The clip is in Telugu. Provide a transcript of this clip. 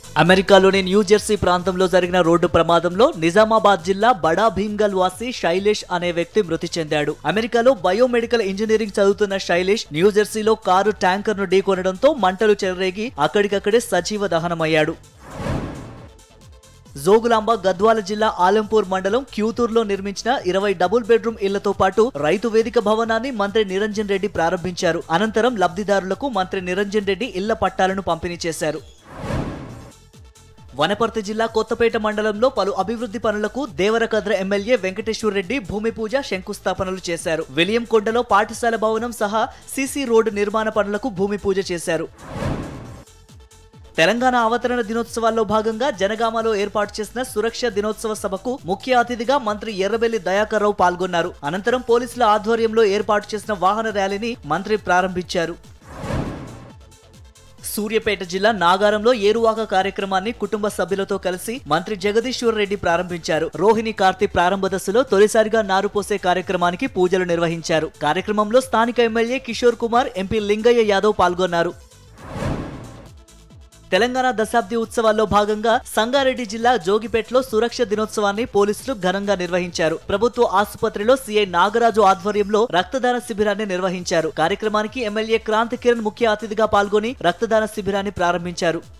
అమెరికాలోని న్యూజెర్సీ ప్రాంతంలో జరిగిన రోడ్డు ప్రమాదంలో నిజామాబాద్ జిల్లా బడా భీమ్గల్ వాసి శైలేష్ అనే వ్యక్తి మృతి చెందాడు అమెరికాలో బయోమెడికల్ ఇంజనీరింగ్ చదువుతున్న శైలేష్ న్యూజెర్సీలో కారు ట్యాంకర్ను ఢీకొనడంతో మంటలు చెలరేగి అక్కడికక్కడే సజీవ దహనమయ్యాడు జోగులాంబ గద్వాల జిల్లా ఆలంపూర్ మండలం క్యూతూరులో నిర్మించిన ఇరవై డబుల్ బెడ్రూమ్ ఇళ్లతో పాటు రైతు వేదిక భవనాన్ని మంత్రి నిరంజన్ రెడ్డి ప్రారంభించారు అనంతరం లబ్ధిదారులకు మంత్రి నిరంజన్ రెడ్డి ఇళ్ల పట్టాలను పంపిణీ చేశారు వనపర్తి జిల్లా కొత్తపేట మండలంలో పలు అభివృద్ధి పనులకు దేవరకద్ర ఎమ్మెల్యే వెంకటేశ్వర రెడ్డి భూమి పూజ శంకుస్థాపనలు చేశారు విలియం కొండలో పాఠశాల భవనం సహా సీసీ రోడ్డు నిర్మాణ పనులకు భూమి పూజ చేశారు తెలంగాణ అవతరణ దినోత్సవాల్లో భాగంగా జనగామలో ఏర్పాటు చేసిన సురక్ష దినోత్సవ సభకు ముఖ్య అతిథిగా మంత్రి ఎర్రబెల్లి దయాకర్ రావు పాల్గొన్నారు అనంతరం పోలీసుల ఆధ్వర్యంలో ఏర్పాటు చేసిన వాహన ర్యాలీని మంత్రి ప్రారంభించారు సూర్యాపేట జిల్లా నాగారంలో ఏరువాక కార్యక్రమాన్ని కుటుంబ సభ్యులతో కలిసి మంత్రి జగదీశ్వర్ రెడ్డి ప్రారంభించారు రోహిణి కార్తీ ప్రారంభ దశలో తొలిసారిగా నారు పోసే కార్యక్రమానికి పూజలు నిర్వహించారు కార్యక్రమంలో స్థానిక ఎమ్మెల్యే కిషోర్ కుమార్ ఎంపీ లింగయ్య యాదవ్ పాల్గొన్నారు తెలంగాణ దశాబ్ది ఉత్సవాల్లో భాగంగా సంగారెడ్డి జిల్లా జోగిపేటలో సురక్ష దినోత్సవాన్ని పోలీసులు ఘనంగా నిర్వహించారు ప్రభుత్వ ఆసుపత్రిలో సీఐ నాగరాజు ఆధ్వర్యంలో రక్తదాన శిబిరాన్ని నిర్వహించారు కార్యక్రమానికి ఎమ్మెల్యే క్రాంతి కిరణ్ ముఖ్య అతిథిగా పాల్గొని రక్తదాన శిబిరాన్ని ప్రారంభించారు